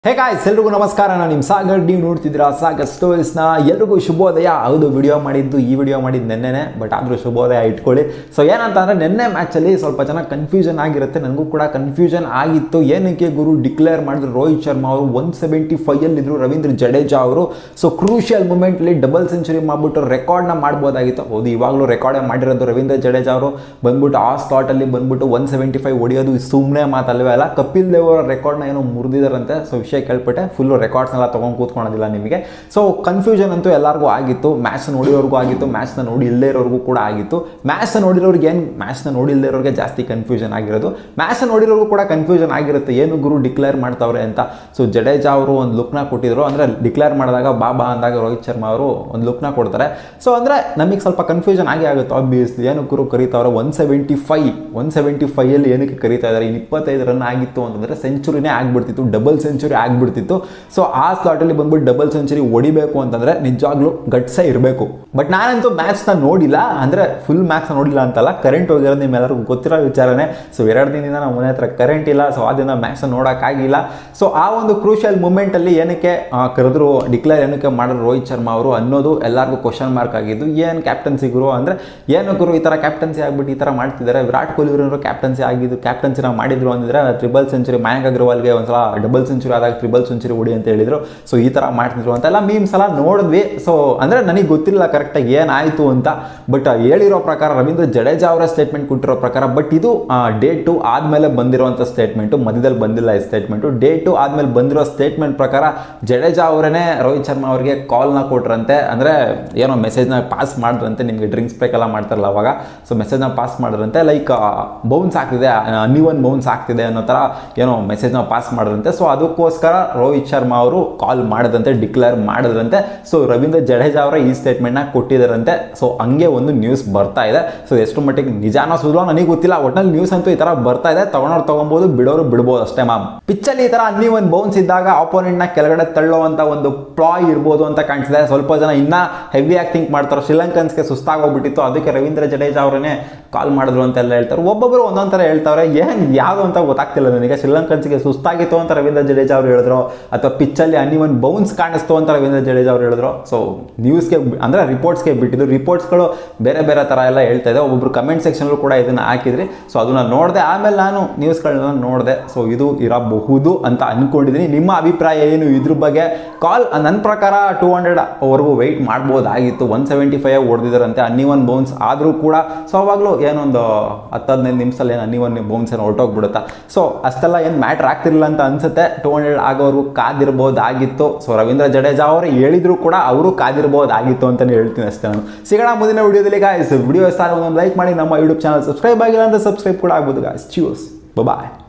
hey guys ಎಲ್ರಿಗೂ ನಮಸ್ಕಾರ ನಾನು ನಿಮ್ಮ ಸಾಗರ್ ನೀವು ನೋಡ್ತಿದ್ದೀರಾ ಸಾಗರ್ ಸ್ಟೋರೀಸ್ನ ಎಲ್ರಿಗೂ ಶುಭೋದಯ ಹೌದು ವಿಡಿಯೋ ಮಾಡಿದ್ದು ಈ ವಿಡಿಯೋ ಮಾಡಿದ್ದು ನೆನ್ನೆನೆ ಬಟ್ ಆದರೂ ಶುಭೋದಯ ಇಟ್ಕೊಳ್ಳಿ ಸೊ ಏನಂತ ಅಂದರೆ ನಿನ್ನೆ ಮ್ಯಾಚಲ್ಲಿ ಸ್ವಲ್ಪ ಜನ ಕನ್ಫ್ಯೂಷನ್ ಆಗಿರುತ್ತೆ ನನಗೂ ಕೂಡ ಕನ್ಫ್ಯೂಷನ್ ಆಗಿತ್ತು ಏನಕ್ಕೆ ಗುರು ಡಿಕ್ಲೇರ್ ಮಾಡಿದ್ರು ರೋಹಿತ್ ಶರ್ಮಾ ಅವರು ಒನ್ ಸೆವೆಂಟಿ ಫೈಯಲ್ಲಿದ್ದರು ರವೀಂದ್ರ ಜಡೇಜಾ ಅವರು ಸೊ ಕ್ರೂಷಿಯಲ್ ಮೂಮೆಂಟ್ಲಿ ಡಬಲ್ ಸೆಂಚುರಿ ಮಾಡಿಬಿಟ್ಟು ರೆಕಾರ್ಡ್ನ ಮಾಡ್ಬೋದಾಗಿತ್ತು ಹೌದು ಇವಾಗಲೂ ರೆಕಾರ್ಡೇ ಮಾಡಿರೋದು ರವೀಂದ್ರ ಜಡೇಜಾ ಅವರು ಬಂದ್ಬಿಟ್ಟು ಆ ಸ್ಲಾಟಲ್ಲಿ ಬಂದ್ಬಿಟ್ಟು ಒನ್ ಸೆವೆಂಟಿ ಫೈವ್ ಹೊಡಿಯೋದು ಸುಮ್ಮನೆ ಮಾತಲ್ವೇ ಅಲ್ಲ ಕಪಿಲ್ ದೇವ್ ಅವರ ರೆಕಾರ್ಡ್ನ ಏನೋ ಮುರಿದಿದ್ದಾರಂತೆ ಸೊ ವಿಷಯ ಕೇಳ್ಬಿಟ್ಟೆ ಫುಲ್ಲು ರೆಕಾರ್ಡ್ಸ್ನೆಲ್ಲ ತೊಗೊಂಡು ಕೂತ್ಕೊಳೋದಿಲ್ಲ ನಿಮಗೆ ಸೊ ಕನ್ಫ್ಯೂಷನ್ ಅಂತೂ ಎಲ್ಲರಿಗೂ ಆಗಿತ್ತು ಮ್ಯಾಚ್ ನೋಡಿರೋರ್ಗೂ ಆಗಿತ್ತು ಮ್ಯಾಚ್ನ ನೋಡಿ ಇಲ್ಲದೇ ಇರೋರ್ಗೂ ಕೂಡ ಆಗಿತ್ತು ಮ್ಯಾಚ್ನ ನೋಡಿರೋರಿಗೆ ಏನು ಮ್ಯಾಚ್ನ ನೋಡಿಲ್ಲದೆ ಇರೋರಿಗೆ ಜಾಸ್ತಿ ಕನ್ಫ್ಯೂಷನ್ ಆಗಿರೋದು ಮ್ಯಾಚ್ನ ನೋಡಿರೋರ್ಗೂ ಕೂಡ ಕನ್ಫ್ಯೂಷನ್ ಆಗಿರುತ್ತೆ ಏನು ಗುರು ಡಿಕ್ಲೇರ್ ಮಾಡ್ತಾವ್ರೆ ಅಂತ ಸೊ ಜಡೇಜಾ ಅವರು ಒಂದು ಲುಕ್ನ ಕೊಟ್ಟಿದ್ರು ಅಂದರೆ ಡಿಕ್ಲೇರ್ ಮಾಡಿದಾಗ ಬಾಬಾ ಅಂದಾಗ ರೋಹಿತ್ ಶರ್ಮಾ ಅವರು ಒಂದು ಲುಕ್ನ ಕೊಡ್ತಾರೆ ಸೊ ಅಂದರೆ ನಮಗೆ ಸ್ವಲ್ಪ ಕನ್ಫ್ಯೂಷನ್ ಆಗೇ ಆಗುತ್ತೆ ಆಬ್ವಿಯಸ್ಲಿ ಏನು ಗುರು ಕರೀತಾವ್ರೆ one seventy five one seventy ಫೈಯಲ್ಲಿ ಏನಕ್ಕೆ ಕರೀತಾ ಇದ್ದಾರೆ ಇನ್ನು ಇಪ್ಪತ್ತೈದು ರನ್ ಆಗಿತ್ತು ಅಂತಂದರೆ ಸೆಂಚುರಿನೇ ಆಗ್ಬಿಡ್ತಿತ್ತು ಡಬಲ್ ಸೆಂಚುರಿ ಆಗ್ಬಿಡ್ತಿತ್ತು ಸೊ ಆ ಸ್ಲಾಟಲ್ಲಿ ಬಂದ್ಬಿಟ್ಟು ಡಬಲ್ ಸೆಂಚುರಿ ಹೊಡಿಬೇಕು ಅಂತಂದರೆ ನಿಜವಾಗ್ಲೂ ಗಟ್ಸೇ ಇರಬೇಕು ಬಟ್ ನಾನಂತೂ ಮ್ಯಾಚ್ನ ನೋಡಿಲ್ಲ ಅಂದರೆ ಫುಲ್ ಮ್ಯಾಚ್ನ ನೋಡಿಲ್ಲ ಅಂತಲ್ಲ ಕರೆಂಟ್ ಹೋಗಿರೋದು ನಿಮ್ಮೆಲ್ಲರಿಗೂ ಗೊತ್ತಿರೋ ವಿಚಾರನೇ ಸೊ ಎರಡು ದಿನದಿಂದ ನಮ್ಮ ಮನೆ ಹತ್ರ ಕರೆಂಟ್ ಇಲ್ಲ ಸೊ ಆ ದಿನ ಮ್ಯಾಚ್ನ ನೋಡೋಕ್ಕಾಗಿಲ್ಲ ಸೊ ಆ ಒಂದು ಕ್ರೂಷಿಯಲ್ ಮೂಮೆಂಟಲ್ಲಿ ಏನಕ್ಕೆ ಆ, ಕರೆದ್ರು ಡಿಕ್ಲೇರ್ ಏನಕ್ಕೆ ಮಾಡಿದ್ರು ರೋಹಿತ್ ಶರ್ಮಾ ಅವರು ಅನ್ನೋದು ಎಲ್ಲರಿಗೂ ಕ್ವಶನ್ ಮಾರ್ಕ್ ಆಗಿದ್ದು ಏನು ಕ್ಯಾಪ್ಟನ್ಸಿ ಗುರು ಅಂದರೆ ಏನು ಗುರು ಈ ಥರ ಕ್ಯಾಪ್ಟನ್ಸಿ ಆಗ್ಬಿಟ್ಟು ಈ ಥರ ಮಾಡ್ತಿದ್ದಾರೆ ವಿರಾಟ್ ಕೊಹ್ಲಿ ಅವರು ಕ್ಯಾಪ್ಟನ್ಸಿ ಆಗಿದ್ದು ಕ್ಯಾಪ್ಟನ್ಸಿನ ಮಾಡಿದ್ರು ಅಂದಿದ್ರೆ ಟ್ರಿಬಲ್ ಸೆಂಚುರಿ ಮಯಾಂಕ್ ಅಗ್ರವಾಲ್ಗೆ ಒಂದ್ಸಲ ಡಬಲ್ ಸೆಂಚುರಿ ಆದಾಗ ಟ್ರಿಬಲ್ ಸೆಂಚುರಿ ಹೊಡಿ ಅಂತ ಹೇಳಿದ್ರು ಸೊ ಈ ಥರ ಮಾಡ್ತಿದ್ರು ಅಂತೆಲ್ಲ ಮೀಮ್ಸ್ ಎಲ್ಲ ನೋಡಿದ್ವಿ ಸೊ ಅಂದರೆ ನನಗೆ ಗೊತ್ತಿಲ್ಲ ಕರೆಕ್ಟಾಗಿ ಏನಾಯಿತು ಅಂತ ಬಟ್ ಹೇಳಿರೋ ಪ್ರಕಾರ ರವೀಂದ್ರ ಜಡೇಜಾ ಅವರ ಸ್ಟೇಟ್ಮೆಂಟ್ ಕೊಟ್ಟಿರೋ ಪ್ರಕಾರ ಬಟ್ ಇದು ಡೇ ಟು ಆದಮೇಲೆ ಬಂದಿರುವಂಥ ಸ್ಟೇಟ್ಮೆಂಟು ಮಧ್ಯದಲ್ಲಿ ಬಂದಿಲ್ಲ ಈ ಸ್ಟೇಟ್ಮೆಂಟು ಡೇ ಟು ಆದಮೇಲೆ ಬಂದಿರೋ ಸ್ಟೇಟ್ಮೆಂಟ್ ಪ್ರಕಾರ ಜಡೇಜಾ ಅವರೇ ರೋಹಿತ್ ಶರ್ಮಾ ಅವರಿಗೆ ಕಾಲ್ನ ಕೊಟ್ರಂತೆ ಅಂದರೆ ಏನೋ ಮೆಸೇಜ್ನ ಪಾಸ್ ಮಾಡಿದ್ರಂತೆ ನಿಮಗೆ ಡ್ರಿಂಕ್ಸ್ ಬ್ರೇಕ್ ಎಲ್ಲ ಮಾಡ್ತಾರಲ್ಲ ಅವಾಗ ಸೊ ಮೆಸೇಜ್ನ ಪಾಸ್ ಮಾಡಿದ್ರಂತೆ ಲೈಕ್ ಬೌನ್ಸ್ ಆಗ್ತಿದೆ ಒನ್ ಬೌನ್ಸ್ ಆಗ್ತಿದೆ ಅನ್ನೋ ಥರ ಏನೋ ಮೆಸೇಜ್ನ ಪಾಸ್ ಮಾಡಿದ್ರಂತೆ ಸೊ ಅದಕ್ಕೋಸ್ಕರ ರೋಹಿತ್ ಶರ್ಮಾ ಅವರು ಕಾಲ್ ಮಾಡಿದಂತೆ ಡಿಕ್ಲೇರ್ ಮಾಡಿದ್ರಂತೆ ಸೊ ರವೀಂದ್ರ ಜಡೇಜಾ ಅವರ ಈ ಸ್ಟೇಟ್ಮೆಂಟ್ನ ಕೊಟ್ಟಿದ್ದಾರಂತೆ ಸೊ ಹಂಗೆ ಒಂದು ನ್ಯೂಸ್ ಬರ್ತಾ ಇದೆ ಸೊ ಎಷ್ಟು ಮಟ್ಟಿಗೆ ನಿಜಾನೋ ಸುಳ್ಳು ನನಗೆ ಗೊತ್ತಿಲ್ಲ ಒಟ್ನಲ್ಲಿ ನ್ಯೂಸ್ ಅಂತೂ ಈ ಥರ ಬರ್ತಾ ಇದೆ ತಗೊಂಡವ್ರು ತಗೊಬೋದು ಬಿಡೋರು ಬಿಡ್ಬೋದು ಅಷ್ಟೇ ಮ್ಯಾಮ್ ಪಿಚ್ಚಲ್ಲಿ ಈ ಥರ ಅನ್ನಿ ಒಂದು ಬೌನ್ಸ್ ಇದ್ದಾಗ ಆಪೋನೆಂಟ್ನ ಕೆಳಗಡೆ ತಳ್ಳುವಂಥ ಒಂದು ಪ್ಲಾಯ್ ಇರ್ಬೋದು ಅಂತ ಕಾಣಿಸಿದೆ ಸ್ವಲ್ಪ ಜನ ಇನ್ನೂ ಹೆವಿಯಾಗಿ ಥಿಂಕ್ ಮಾಡ್ತಾರೆ ಶ್ರೀಲಂಕನ್ಸ್ಗೆ ಸುಸ್ತಾಗೋಗ್ಬಿಟ್ಟಿತ್ತು ಅದಕ್ಕೆ ರವೀಂದ್ರ ಜಡೇಜಾ ಅವರನ್ನೇ ಕಾಲ್ ಮಾಡಿದ್ರು ಅಂತೆಲ್ಲ ಹೇಳ್ತಾರೆ ಒಬ್ಬೊಬ್ಬರು ಒಂದೊಂದು ಥರ ಹೇಳ್ತಾರೆ ಏನು ಯಾವುದು ಅಂತ ಗೊತ್ತಾಗ್ತಿಲ್ಲ ನನಗೆ ಶ್ರೀಲಂಕನ್ಸ್ಗೆ ಸುಸ್ತಾಗಿತ್ತು ಅಂತ ರವೀಂದ್ರ ಜಡೇಜಾ ಅವರು ಹೇಳಿದ್ರು ಅಥವಾ ಪಿಚ್ಚಲ್ಲಿ ಅನ್ನಿ ಒಂದು ಬೌನ್ಸ್ ಕಾಣಿಸ್ತು ಅಂತ ರವೀಂದ್ರ ಜಡೇಜಾ ಅವರು ಹೇಳಿದ್ರು ಸೊ ನ್ಯೂಸ್ಗೆ ಅಂದರೆ ರಿಪೋರ್ಟ್ಸ್ಗೆ ಬಿಟ್ಟಿದ್ದು ರಿಪೋರ್ಟ್ಸ್ಗಳು ಬೇರೆ ಬೇರೆ ಥರ ಎಲ್ಲ ಹೇಳ್ತಾ ಇದೆ ಒಬ್ಬೊಬ್ರು ಕಮೆಂಟ್ ಸೆಕ್ಷನಲ್ಲೂ ಕೂಡ ಇದನ್ನು ಹಾಕಿದ್ರಿ ಸೊ ಅದನ್ನು ನೋಡಿದೆ ಆಮೇಲೆ ನಾನು ನ್ಯೂಸ್ಗಳನ್ನ ನೋಡಿದೆ ಸೊ ಇದು ಇರಬಹುದು ಅಂತ ಅಂದ್ಕೊಂಡಿದ್ದೀನಿ ನಿಮ್ಮ ಅಭಿಪ್ರಾಯ ಏನು ಇದ್ರ ಬಗ್ಗೆ ಕಾಲ್ ನನ್ನ ಪ್ರಕಾರ ಟೂ ಹಂಡ್ರೆಡ್ ವರೆಗೂ ವೆಯ್ಟ್ ಮಾಡ್ಬೋದಾಗಿತ್ತು ಒನ್ ಸೆವೆಂಟಿ ಫೈವ್ ಹೊಡೆದಿದ್ದಾರಂತೆ ಅನ್ನಿ ಒನ್ ಬೌನ್ಸ್ ಆದರೂ ಕೂಡ ಸೊ ಅವಾಗಲೂ ಏನೊಂದು ಹತ್ತು ಹದಿನೈದು ನಿಮಿಷದಲ್ಲಿ ಏನು ಅನ್ನಿ ಒನ್ ಬೌನ್ಸ್ ಏನು ಹೊರಟೋಗ್ಬಿಡುತ್ತಾ ಸೊ ಅಷ್ಟೆಲ್ಲ ಏನು ಮ್ಯಾಟ್ರ್ ಆಗ್ತಿರಲಿಲ್ಲ ಅಂತ ಅನ್ಸುತ್ತೆ ಟೂ ಹಂಡ್ರೆಡ್ ಆಗೋರು ಕಾದಿರ್ಬೋದಾಗಿತ್ತು ಸೊ ರವೀಂದ್ರ ಜಡೇಜಾ ಅವರು ಹೇಳಿದ್ರು ಕೂಡ ಅವರು ಕಾದಿರ್ಬೋದಾಗಿತ್ತು ಅಂತಲೇ ಹೇಳ್ತೀನಿ ಅಷ್ಟೇ ನಾನು ಸಿಗೋಣ ಮುಂದಿನ ವಿಡಿಯೋದಲ್ಲಿ ಗಾಯ್ಸ್ ವಿಡಿಯೋ ಇಷ್ಟ ಒಂದು ಲೈಕ್ ಮಾಡಿ ನಮ್ಮ ಯೂಟ್ಯೂಬ್ ಚಾನಲ್ ಸಬ್ಸ್ಕ್ರೈಬ್ ಆಗಿಲ್ಲ ಅಂದರೆ ಸಬ್ಸ್ಕ್ರೈಬ್ ಕೂಡ ಆಗ್ಬೋದು ಗಾಯ್ಸ್ ಚ್ಯೂಸ್ ಬಾಯ್